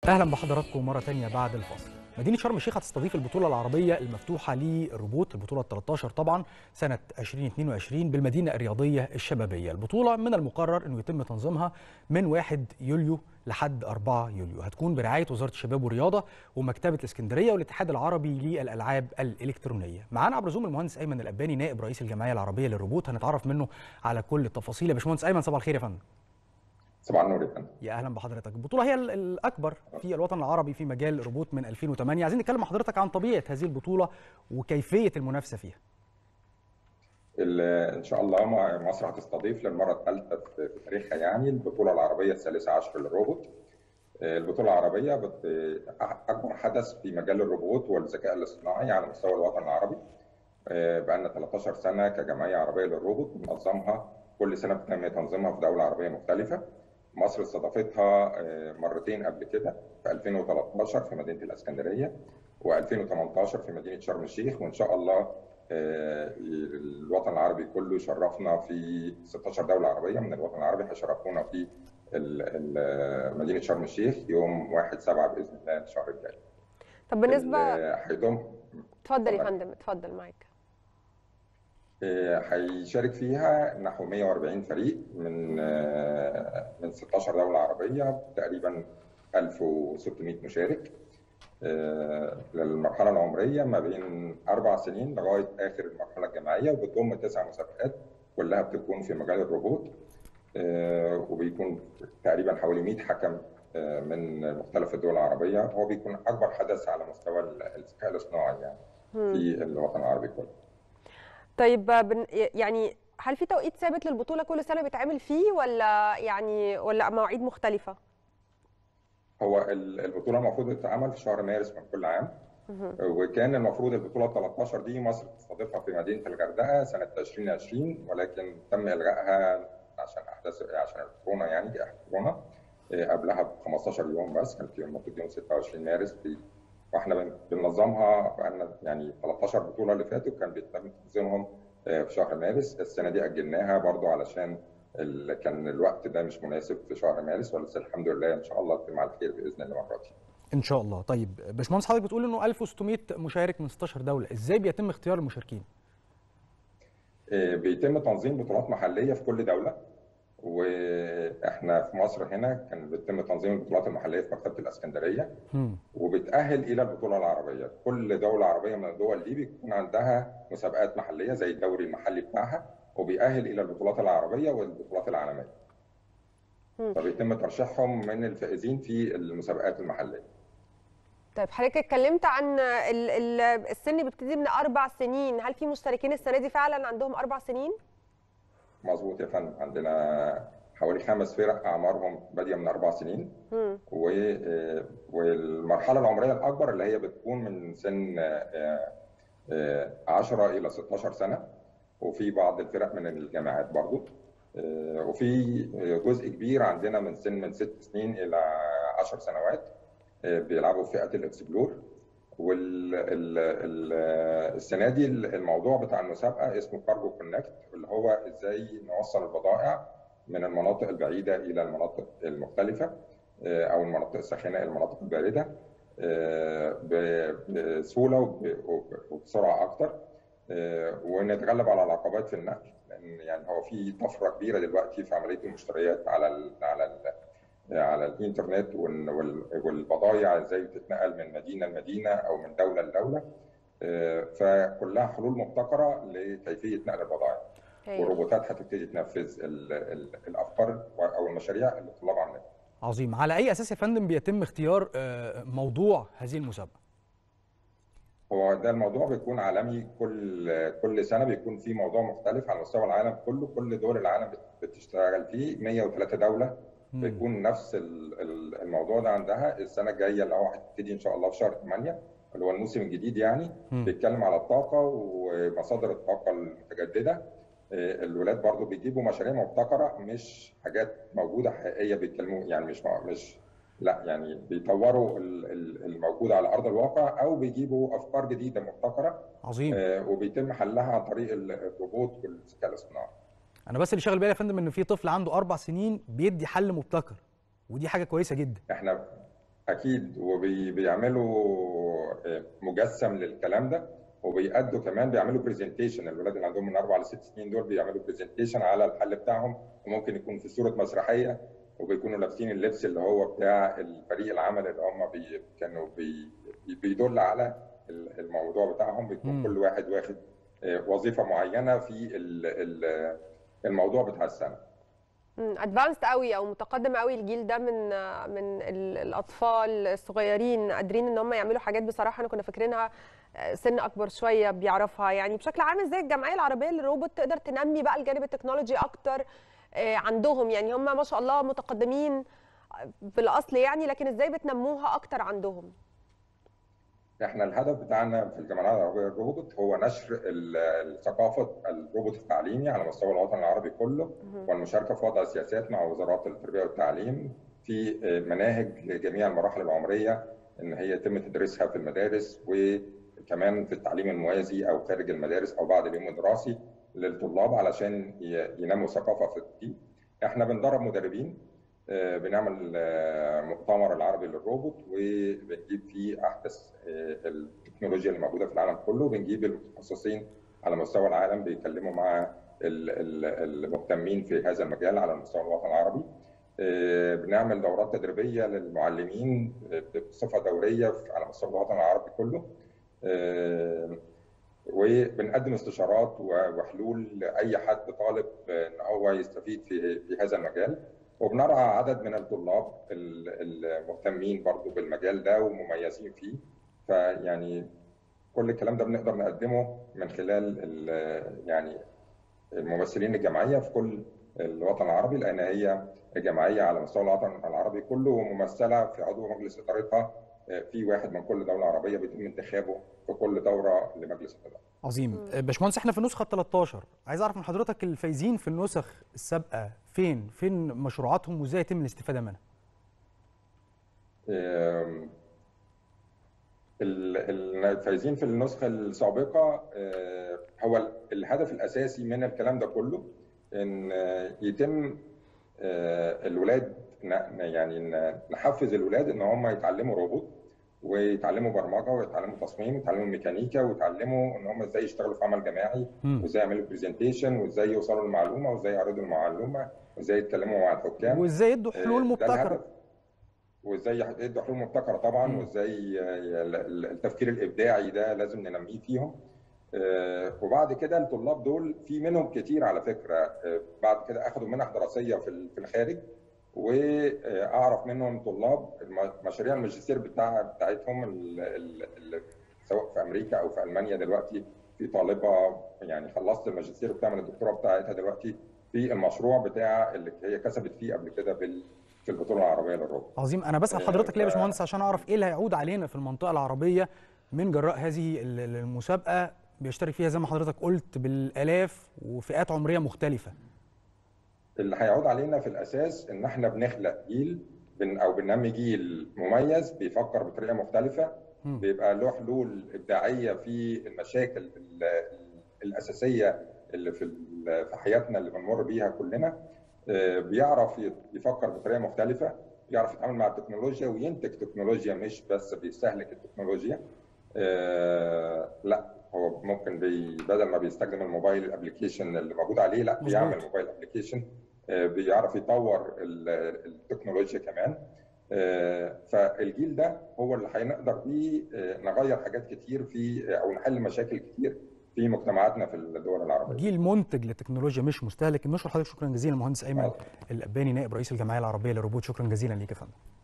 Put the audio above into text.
اهلا بحضراتكم مره تانية بعد الفاصل مدينه شرم الشيخ هتستضيف البطوله العربيه المفتوحه للروبوت البطوله ال 13 طبعا سنه 2022 بالمدينه الرياضيه الشبابيه البطوله من المقرر انه يتم تنظيمها من 1 يوليو لحد 4 يوليو هتكون برعايه وزاره الشباب والرياضه ومكتبه الاسكندريه والاتحاد العربي للالعاب الالكترونيه معانا عبر زوم المهندس ايمن الاباني نائب رئيس الجمعيه العربيه للروبوت هنتعرف منه على كل التفاصيل يا باشمهندس ايمن صباح الخير يا فندم صباح النور يا فندم يا اهلا بحضرتك البطوله هي ال- الاكبر في الوطن العربي في مجال الروبوت من 2008 عايزين نتكلم مع حضرتك عن طبيعه هذه البطوله وكيفيه المنافسه فيها ال- ان شاء الله م- مصر هتستضيف للمره الثالثه في في تاريخها يعني البطوله العربيه الثالثه عشر للروبوت آه، البطوله العربيه بت- اكبر حدث في مجال الروبوت والذكاء الاصطناعي على مستوى الوطن العربي بقى لنا 13 سنه كجمعيه عربيه للروبوت بننظمها كل سنه بتم تنظيمها في دوله عربيه مختلفه مصر استضافتها آه، مرتين قبل كده في 2013 في مدينه الاسكندريه و2018 في مدينه شرم الشيخ وان شاء الله آه، الوطن العربي كله يشرفنا في 16 دوله عربيه من الوطن العربي هيشرفونا في ال- ال- مدينه شرم الشيخ يوم 1 7 باذن الله الشهر الجاي. طب بالنسبه ال- هيضم اتفضل يا اتفضل. فندم اتفضل معاك آه، هيشارك فيها نحو 140 فريق من آه، من 16 دولة عربية تقريبا 1600 مشارك آه، للمرحلة العمرية ما بين أربع سنين لغاية آخر المرحلة الجامعية وبتضم تسع مسابقات كلها بتكون في مجال الروبوت آه، وبيكون تقريبا حوالي 100 حكم آه، من مختلف الدول العربية هو بيكون أكبر حدث على مستوى الذكاء الاصطناعي يعني في الوطن العربي كله. طيب بن... يعني هل في توقيت ثابت للبطوله كل سنه بيتعمل فيه ولا يعني ولا مواعيد مختلفه هو ال- البطوله المفروض تتعمل في شهر مارس من كل عام وكان المفروض البطوله 13 دي مصر تستضيفها في مدينه الغردقه سنه 2020 ولكن تم الغائها عشان احداث عشان الكورونا يعني جائحه كورونا إيه، قبلها ب 15 يوم بس كان في المفروض يوم 26 مارس في واحنا بن- بننظمها بقالنا يعني 13 بطوله اللي فاتوا كان بيتم تنظيمهم آه، في شهر مارس السنه دي اجلناها برضو علشان ال- كان الوقت ده مش مناسب في شهر مارس بس الحمد لله ان شاء الله تتم على خير باذن الله المره دي. ان شاء الله طيب باشمهندس حضرتك بتقول انه 1600 مشارك من 16 دوله ازاي بيتم اختيار المشاركين آه، بيتم تنظيم بطولات محليه في كل دوله واحنا في مصر هنا كان بيتم تنظيم البطولات المحليه في مكتبه الاسكندريه هم. وبتأهل إلى البطولة العربية، كل دولة عربية من الدول دي بيكون عندها مسابقات محلية زي الدوري المحلي بتاعها وبيأهل إلى البطولات العربية والبطولات العالمية. مم. فبيتم ترشيحهم من الفائزين في المسابقات المحلية. طيب حضرتك اتكلمت عن ال... ال... السن بيبتدي من اربع سنين هل في مشتركين السنه دي فعلا عندهم اربع سنين مظبوط يا فندم، عندنا حوالي خمس فرق أعمارهم بادية من أربع سنين مم. و... آه، والمرحلة العمرية الأكبر اللي هي بتكون من سن آه، آه، 10 إلى 16 سنة وفي بعض الفرق من الجامعات برضو آه، وفي جزء كبير عندنا من سن من 6 سنين إلى 10 سنوات آه، بيلعبوا في فئة الإكسبلور والسنة دي الموضوع بتاع المسابقة اسمه كارجو كونكت اللي هو ازاي نوصل البضائع من المناطق البعيدة إلى المناطق المختلفة آه، أو المناطق الساخنة إلى المناطق الباردة آه، ب- بسهولة وب- وب- وبسرعة أكتر آه، ونتغلب على العقبات في النقل لأن يعني هو في طفرة كبيرة دلوقتي في عملية المشتريات على ال على ال على الإنترنت وال- وال- والبضائع إزاي بتتنقل من مدينة لمدينة أو من دولة لدولة آه، فكلها حلول مبتكرة لكيفية نقل البضائع هايل. والروبوتات هتبتدي تنفذ ال- ال- الأفكار او المشاريع اللي الطلاب عاملينها عظيم على اي اساس يا فندم بيتم اختيار آه، موضوع هذه المسابقه هو ده الموضوع بيكون عالمي كل كل سنه بيكون في موضوع مختلف على مستوى العالم كله كل دول العالم بت- بتشتغل فيه 103 دوله مم. بيكون نفس ال- ال- الموضوع ده عندها السنه الجايه اللي هو هتبتدي ان شاء الله في شهر 8 اللي هو الموسم الجديد يعني مم. بيتكلم على الطاقه ومصادر الطاقه المتجدده آه، الولاد برضو بيجيبوا مشاريع مبتكره مش حاجات موجوده حقيقيه بيتكلموا يعني مش مش لا يعني بيطوروا ال- ال- الموجود على ارض الواقع او بيجيبوا افكار جديده مبتكره عظيم آه، وبيتم حلها عن طريق ال- الروبوت والذكاء الاصطناعي انا بس اللي شاغل بالي يا فندم ان في طفل عنده اربع سنين بيدي حل مبتكر ودي حاجه كويسه جدا احنا اكيد وبيعملوا مجسم للكلام ده وبيأدوا كمان بيعملوا برزنتيشن الولاد اللي عندهم من اربع لست سنين دول بيعملوا برزنتيشن على الحل بتاعهم وممكن يكون في صوره مسرحيه وبيكونوا لابسين اللبس اللي هو بتاع الفريق العمل اللي هم بي كانوا بي بيدل على الموضوع بتاعهم بيكون مم. كل واحد واخد وظيفه معينه في ال- ال- الموضوع بتاع السنه ادفانسد قوي او متقدم قوي الجيل ده من من ال- الاطفال الصغيرين قادرين ان هم يعملوا حاجات بصراحه انا كنا فاكرينها سن اكبر شويه بيعرفها يعني بشكل عام ازاي الجمعيه العربيه للروبوت تقدر تنمي بقى الجانب التكنولوجي اكتر آه، عندهم يعني هم ما شاء الله متقدمين بالاصل يعني لكن ازاي بتنموها اكتر عندهم احنا الهدف بتاعنا في الجمعيه العربيه للروبوت هو نشر ال- الثقافه الروبوت التعليمي على مستوى الوطن العربي كله والمشاركه في وضع سياسات مع وزارات التربيه والتعليم في مناهج لجميع المراحل العمريه ان هي يتم تدريسها في المدارس وكمان في التعليم الموازي او خارج المدارس او بعد اليوم الدراسي للطلاب علشان ي- ينموا ثقافه في دي. احنا بندرب مدربين آه، بنعمل آه، مؤتمر العربي للروبوت وبنجيب فيه احدث آه، التكنولوجيا اللي موجوده في العالم كله وبنجيب المتخصصين على مستوى العالم بيتكلموا مع ال- ال- المهتمين في هذا المجال على مستوى الوطن العربي آه، بنعمل دورات تدريبيه للمعلمين آه، بصفه دوريه في- على مستوى الوطن العربي كله آه، وبنقدم استشارات و- وحلول لاي حد طالب ان هو يستفيد في في هذا المجال وبنرعى عدد من الطلاب ال- المهتمين برضو بالمجال ده ومميزين فيه فيعني كل الكلام ده بنقدر نقدمه من خلال ال- يعني الممثلين الجمعيه في كل الوطن العربي لان هي جمعيه على مستوى الوطن العربي كله وممثله في عضو مجلس ادارتها في واحد من كل دوله عربيه بيتم انتخابه في كل دوره لمجلس الاداره. عظيم باشمهندس احنا في النسخه 13 عايز اعرف من حضرتك الفايزين في النسخ السابقه فين فين مشروعاتهم وازاي يتم الاستفاده منها آم، ال- ال- الفايزين في النسخة السابقة آه، هو الهدف الأساسي من الكلام ده كله إن آه، يتم آه، الولاد ن- يعني ن- نحفز الولاد إن هم يتعلموا روبوت ويتعلموا برمجة ويتعلموا تصميم ويتعلموا ميكانيكا ويتعلموا إن هم إزاي يشتغلوا في عمل جماعي مم. وإزاي يعملوا برزنتيشن وإزاي يوصلوا للمعلومة وإزاي يعرضوا المعلومة وإزاي يتكلموا مع الحكام وازاي يدوا حلول ده مبتكره الهدف. وازاي يدوا حلول مبتكره طبعا مم. وازاي ال- ال- التفكير الابداعي ده لازم ننميه فيهم آه، وبعد كده الطلاب دول في منهم كتير على فكره آه، بعد كده اخذوا منح دراسيه في ال- في الخارج واعرف منهم طلاب الم- مشاريع الماجستير بتاع بتاعتهم ال- ال- ال- سواء في امريكا او في المانيا دلوقتي في طالبه يعني خلصت الماجستير بتعمل الدكتوراه بتاعتها دلوقتي في المشروع بتاع اللي هي كسبت فيه قبل كده بال- في البطوله العربيه للربع عظيم انا بسال آه، حضرتك ليه يا ف- باشمهندس عشان اعرف ايه اللي هيعود علينا في المنطقه العربيه من جراء هذه ال- ال- المسابقه بيشترك فيها زي ما حضرتك قلت بالالاف وفئات عمريه مختلفه اللي هيعود علينا في الاساس ان احنا بنخلق جيل بن او بننمي جيل مميز بيفكر بطريقه مختلفه مم. بيبقى له حلول ابداعيه في المشاكل ال- ال- الاساسيه اللي في ال- في حياتنا اللي بنمر بيها كلنا آه، بيعرف يت- يفكر بطريقه مختلفه بيعرف يتعامل مع التكنولوجيا وينتج تكنولوجيا مش بس بيستهلك التكنولوجيا آه، لا هو ممكن بي بدل ما بيستخدم الموبايل الابلكيشن اللي موجود عليه لا مظبوط. بيعمل موبايل ابلكيشن بيعرف يطور ال- التكنولوجيا كمان آه، فالجيل ده هو اللي هنقدر بيه آه، نغير حاجات كتير في او نحل مشاكل كتير في مجتمعاتنا في الدول العربيه جيل منتج للتكنولوجيا مش مستهلك نشكر حضرتك شكرا جزيلا المهندس ايمن آه. الاباني نائب رئيس الجمعيه العربيه للروبوت شكرا جزيلا ليك يا فندم